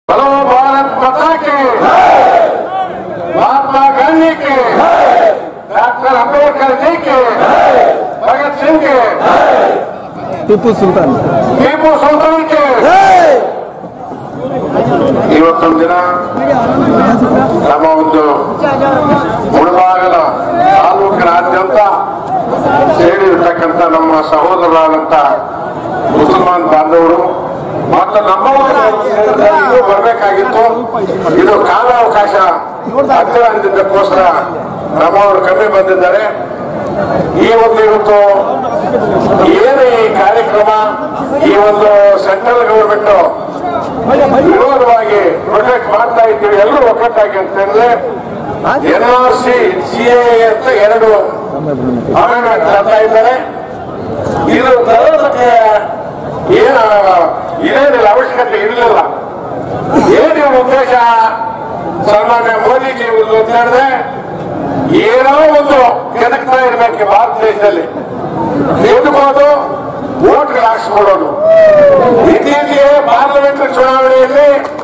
बोलो भारत माता की महात्मा गांधी के डॉक्टर अम्बेडकर जी के भगत सिंह के ಟಿಪ್ಪು ಸುಲ್ತಾನ್ ಟಿಪ್ಪು ಸುಲ್ತಾನ್ के ಇವತ್ತೊಂದು ದಿನ ನಮ್ಮ ಒಂದು ಮುಳಬಾಗಲ ತಾಲೂಕಿನಾದ್ಯಂತ ಸೇರಿರ್ತಕ್ಕಂಥ ನಮ್ಮ ಸಹೋದರರಾದಂಥ ಮುಸಲ್ಮಾನ್ ಬಾಂಧವರು ಮತ್ತು ನಮ್ಮ ಇದು ಬರಬೇಕಾಗಿತ್ತು ಇದು ಕಾಲಾವಕಾಶ ಹತ್ತಿರ ಅಂದಿದ್ದಕ್ಕೋಸ್ಕರ ನಮ್ಮವರು ಕಮ್ಮಿ ಬಂದಿದ್ದಾರೆ ಈ ಒಂದು ಇವತ್ತು ಏನು ಈ ಕಾರ್ಯಕ್ರಮ ಈ ಒಂದು ಸೆಂಟ್ರಲ್ ಗವರ್ಮೆಂಟ್ ವಿರೋಧವಾಗಿ ಪ್ರೊಟೆಕ್ಟ್ ಮಾಡ್ತಾ ಇದ್ದೀವಿ ಎಲ್ಲರೂ ಒಕ್ಕಟ್ಟಾಗಿ ಅಂತಂದ್ರೆ ಎನ್ ಆರ್ ಸಿ ಸಿ ಅಂತ ಎರಡು ಅಮೆಂಡ್ಮೆಂಟ್ ತರ್ತಾ ಇದ್ದಾರೆ ಇದು ತರೋದಕ್ಕೆ ಏನ ಇದೇನಿಲ್ಲ ಅವಶ್ಯಕತೆ ಇರಲಿಲ್ಲ ಏನು ಉದ್ದೇಶ ಸನ್ಮಾನ್ಯ ಮೋದಿಜಿ ಒಂದು ಅಂತ ಹೇಳಿದ್ರೆ ಏನೋ ಒಂದು ಕೆದಕ್ತಾ ಇರ್ಬೇಕು ಭಾರತ ದೇಶದಲ್ಲಿ ತೆಗೆದುಕೊಂಡು ವೋಟ್ಗಳು ಹಾಕ್ಸ್ಕೊಳ್ಳೋದು ಇತ್ತೀಚೆಗೆ ಪಾರ್ಲಿಮೆಂಟ್ ಚುನಾವಣೆಯಲ್ಲಿ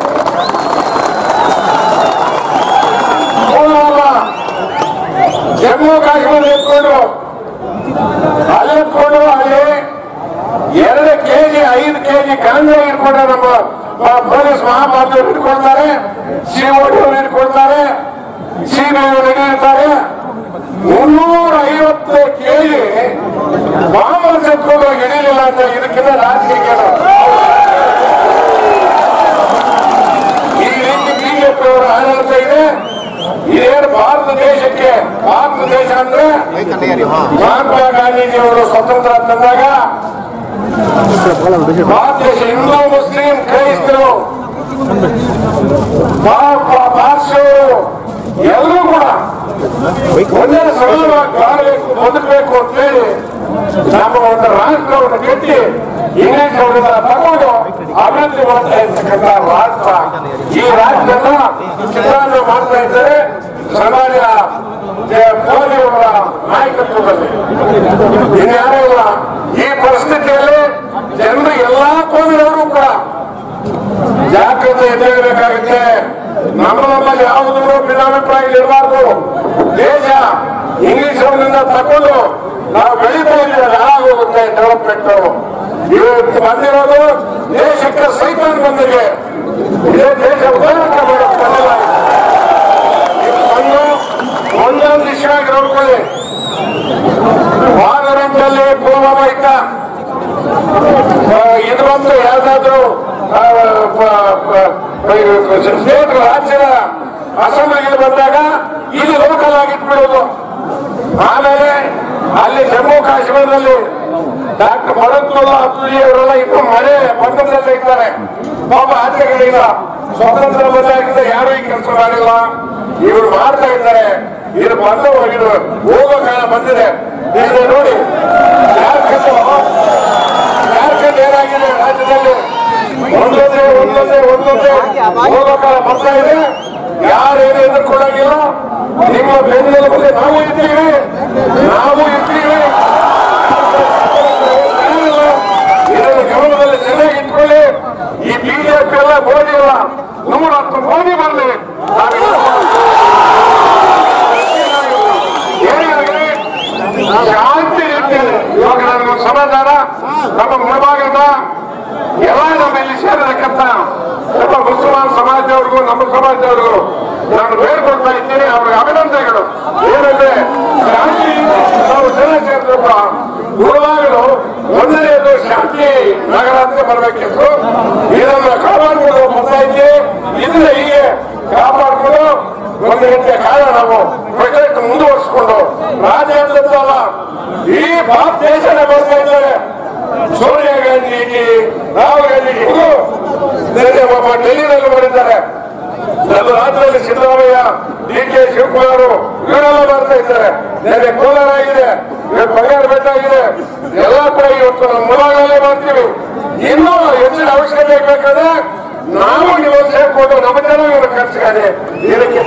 ಪುಲ್ವಾಮ, ಜಮ್ಮು ಕಾಶ್ಮೀರ ಎತ್ಕೊಂಡು ಅಲ್ಲಿ ಎತ್ಕೊಂಡು ಅಲ್ಲಿ ಎರಡು ಕೆಜಿ ಐದು ಕೆಜಿ ಗಾಂಜಾ ಇಟ್ಕೊಂಡು ನಮ್ಮ ಪ- ಪೊಲೀಸ್ ಮಹಾಪಾತ್ರರು ಇಟ್ಕೊಳ್ತಾರೆ ಸಿಒಡಿ ಅವರು ಇಟ್ಕೊಳ್ತಾರೆ ಸಿಬಿಐ ಅವರು ಹಿಡಿಯುತ್ತಾರೆ ಮುನ್ನೂರ ಐವತ್ತು ಕೆಜಿ ಬಾಂಬ್ ಎತ್ಕೊಂಡು ಹಿಡಿಯಲಿಲ್ಲ ಅಂತ ಇದಕ್ಕಿಂತ ರಾಜಕೀಯ ಈ ರೀತಿ ಬಿಜೆಪಿ ಅವರ ಆಡಳಿತ ಇದೆ ಇದೇನು ಭಾರತ ದೇಶಕ್ಕೆ ಭಾರತ ದೇಶ ಅಂದ್ರೆ ಮಹಾತ್ಮ ಗಾಂಧೀಜಿ ಅವರು ಸ್ವತಂತ್ರ ತಂದಾಗ ಭಾರತ ದೇಶ ಹಿಂದೂ ಮುಸ್ಲಿಂ ಕ್ರೈಸ್ತರು ಭಾಷೆಯವರು ಎಲ್ಲರೂ ಕೂಡ ಒಂದೇ ಸರಳವಾಗಿ ಬಾಳಬೇಕು ಬದುಕಬೇಕು ಅಂತ ಹೇಳಿ ನಮ್ಮ ಒಂದು ರಾಷ್ಟ್ರವನ್ನು ಕಟ್ಟಿ ಇಂಗ್ಲಿಷ್ ಅವರಿಂದ ತಗೊಂಡು ಅಭಿವೃದ್ಧಿ ಮಾಡ್ತಾ ಇರ್ತಕ್ಕಂಥ ರಾಷ್ಟ್ರ ಈ ರಾಜ್ಯದ ಚಿತ್ರಾನ್ನ ಮಾಡ್ತಾ ಇದ್ದಾರೆ ಸಮಾಜ ಮೋದಿ ಅವರ ನಾಯಕತ್ವದಲ್ಲಿ ಇನ್ಯಾರೂ ಇಲ್ಲ ಈ ಪರಿಸ್ಥಿತಿಯಲ್ಲಿ ಜನರು ಎಲ್ಲಾ ಕೋಮಿನವರು ಕೂಡ ಜಾಗ್ರತೆ ಎದ್ದೇಳಬೇಕಾಗುತ್ತೆ ನಮ್ಮ ನಮ್ಮಲ್ಲಿ ಯಾವುದೂ ಭಿನ್ನಾಭಿಪ್ರಾಯ ಇರಬಾರ್ದು ದೇಶ ಇಂಗ್ಲಿಷ್ ಅವರಿಂದ ತಕೊಂಡು ನಾವು ಬೆಳೀತಾ ಇದ್ದೀವಿ ಹಾಳಾಗೋಗುತ್ತೆ ಡೆವಲಪ್ಮೆಂಟ್ ಇವತ್ತು ಬಂದಿರೋದು ದೇಶಕ್ಕೆ ಸೈತಾನ್ ಬಂದಿದೆ ಇದೇ ದೇಶ ಉದಾಹರಣೆ ಮಾಡೋಕೆ ಬಂದಿಲ್ಲ ಇದು ಬಂದು ಒಂದೊಂದು ವಿಷಯವಾಗಿ ನೋಡ್ಕೊಳ್ಳಿ ಪಾರ್ಲಿಮೆಂಟಲ್ಲಿ ಪುಲ್ವಾಮ ಇದ್ದ ಆ, ಇದು ಬಂದು ಯಾವ್ದಾದ್ರು ಸ್ಟೇಟ್ ರಾಜ್ಯದ ಅಸೆಂಬ್ಲಿಗೆ ಬಂದಾಗ ಇದು ಲೋಕಲ್ ಆಗಿಟ್ಬಿಡೋದು ಆಮೇಲೆ ಅಲ್ಲಿ ಜಮ್ಮು ಕಾಶ್ಮೀರದಲ್ಲಿ ಡಾಕ್ಟರ್ ಭರತ್ನುಲ್ಲಾ ಅಬ್ದುಲ್ಲಿ ಅವರೆಲ್ಲ ಇನ್ನು ಮನೆ ಪಕ್ಕದಲ್ಲೇ ಇದ್ದಾರೆ ಪಾಪ ಆಚೆಗಳಿಲ್ಲ ಸ್ವತಂತ್ರ ಬಂದಾಗಿಂದ ಯಾರು ಈ ಕೆಲಸ ಮಾಡಿಲ್ಲ ಇವರು ಮಾಡ್ತಾ ಇದ್ದಾರೆ ಇದು ಬಂದು ಇದು ಹೋಗೋ ಕಾಲ ಬಂದಿದೆ ಇಲ್ಲಿ ನೋಡಿ ಜಾರ್ಖಂಡ್ ಜಾರ್ಖಂಡ್ ಏನಾಗಿದೆ ರಾಜ್ಯದಲ್ಲಿ ಒಂದೊಂದೇ ಒಂದೊಂದೇ ಒಂದೊಂದೇ ಹೋಗೋ ಕಾಲ ಬರ್ತಾ ಇದೆ ಯಾರೇನು ಎದುರ್ಕೊಳ್ಳೋಂಗಿಲ್ಲ ನಿಮ್ಮ ಬೆನ್ನೆಲುಬಲ್ಲಿ ನಾವು ಇರ್ತೀವಿ ನಾವು ಇರ್ತೀವಿ ಇದನ್ನು ಗಮನದಲ್ಲಿ ಚೆನ್ನಾಗಿ ಇಟ್ಕೊಳ್ಳಿ ಈ ಬಿಜೆಪಿ ಎಲ್ಲ ಮೋದಿ ಅಲ್ಲ ನೂರ ಹತ್ತು ಮೋದಿ ಬರಲಿ ಏನಾಗಲಿ ಶಾಂತಿ ರೀತಿಯಲ್ಲಿ ಇವಾಗ ನನಗೊಂದು ಸಮಾಧಾನ ನಮ್ಮ ಮುಂಭಾಗದ ಎಲ್ಲ ನಮ್ಮ ಇಲ್ಲಿ ಸೇರಿರತಕ್ಕಂಥ ನಮ್ಮ ಮುಸಲ್ಮಾನ್ ಸಮಾಜದವ್ರಿಗೂ ನಮ್ಮ ಸಮಾಜದವ್ರಿಗೂ ನಾನು ಬೇಡ್ಕೊಳ್ತಾ ಇದ್ದೀನಿ ಅವ್ರಿಗೆ ಅಭಿನಂದನೆಗಳು ಏನಂದ್ರೆ ಶಾಂತಿ ನಾವು ಜನ ಸೇರಿದಪ್ಪ ಗುರುವಾಗಲು ಒಂದನೆಯದು ಶಾಂತಿ ನಗರ ಅಂತ ಬರಬೇಕಿತ್ತು ಇದನ್ನ ಕಾಪಾಡ್ಕೊಂಡು ಬರ್ತಾ ಇದ್ದೀವಿ ಇದನ್ನ ಹೀಗೆ ಕಾಪಾಡ್ಕೊಂಡು ಒಂದು ಗಂಟೆ ಕಾಲ ನಾವು ಪ್ರೊಜೆಕ್ಟ್ ಮುಂದುವರಿಸಿಕೊಂಡು ರಾಜ್ಯಾದ್ಯಂತ ಈ ಭಾರತ ದೇಶನೇ ಬರ್ತಾ ಇದ್ದಾರೆ ಸೋನಿಯಾ ಗಾಂಧಿ ರಾಹುಲ್ ಗಾಂಧಿ ಇವರು ನೆನ್ನೆ ಒಬ್ಬ ಡೆಲ್ಲಿನಲ್ಲಿ ಮಾಡಿದ್ದಾರೆ ನಮ್ಮ ರಾಜ್ಯದಲ್ಲಿ ಸಿದ್ದರಾಮಯ್ಯ ಡಿ ಕೆ ಶಿವಕುಮಾರ್ ಇವರೆಲ್ಲ ಬರ್ತಾ ಇದ್ದಾರೆ ನೆನ್ನೆ ಕೋಲಾರ ಆಗಿದೆ ಇವತ್ತು ಬಂಗಾರ ಬೆಟ್ಟ ಆಗಿದೆ ಎಲ್ಲ ಕೂಡ ಇವತ್ತು ನಮ್ಮ ಮುಲಾಗಲ್ಲೇ ಮಾಡ್ತೀವಿ ಇನ್ನೂ ಹೆಚ್ಚಿನ ಅವಶ್ಯಕತೆ ಬೇಕಾದ್ರೆ ನಾವು ನೀವು ಸೇರ್ಕೊಂಡು ನಮ್ಮ ಜನ ಇವರು ಖರ್ಚಿಗಾನೆ ಇದಕ್ಕೆ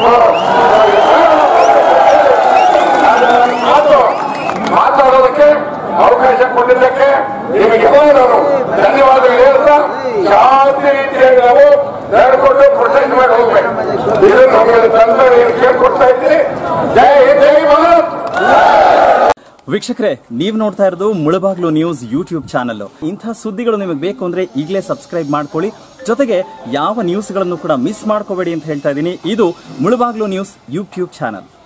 ಮಾತು ಮಾತಾಡೋದಕ್ಕೆ ಅವಕಾಶ ಅವಕಾಶ ಕೊಟ್ಟಿದ್ದಕ್ಕೆ ನಿಮಗೆಲ್ಲ ನಾನು ಧನ್ಯವಾದಗಳು ಹೇಳ್ತಾ ಶಾಂತಿ ರೀತಿಯಾಗಿ ನಾವು ನಡ್ಕೊಂಡು ಪ್ರೊಸೆಸ್ ಮಾಡಿ ಹೋಗ್ಬೇಕು ಇದು ನಮಗೆ ತಂತ್ರ ಕೇಳ್ಕೊಡ್ತಾ ಇದ್ದೀನಿ ಜೈ ಹಿಂದ್, ಜೈ ಭಾರತ್ ವೀಕ್ಷಕರೇ ನೀವು ನೋಡ್ತಾ ಇರೋದು ಮುಳಬಾಗ್ಲು ನ್ಯೂಸ್ ಯೂಟ್ಯೂಬ್ ಚಾನಲ್ ಇಂಥ ಸುದ್ದಿಗಳು ನಿಮಗೆ ಬೇಕು ಅಂದ್ರೆ ಈಗಲೇ ಸಬ್ಸ್ಕ್ರೈಬ್ ಮಾಡ್ಕೊಳ್ಳಿ ಜೊತೆಗೆ ಯಾವ ನ್ಯೂಸ್ಗಳನ್ನು ಕೂಡ ಮಿಸ್ ಮಾಡ್ಕೋಬೇಡಿ ಅಂತ ಹೇಳ್ತಾ ಇದ್ದೀನಿ ಇದು ಮುಳಬಾಗ್ಲು ನ್ಯೂಸ್ ಯೂಟ್ಯೂಬ್ ಚಾನಲ್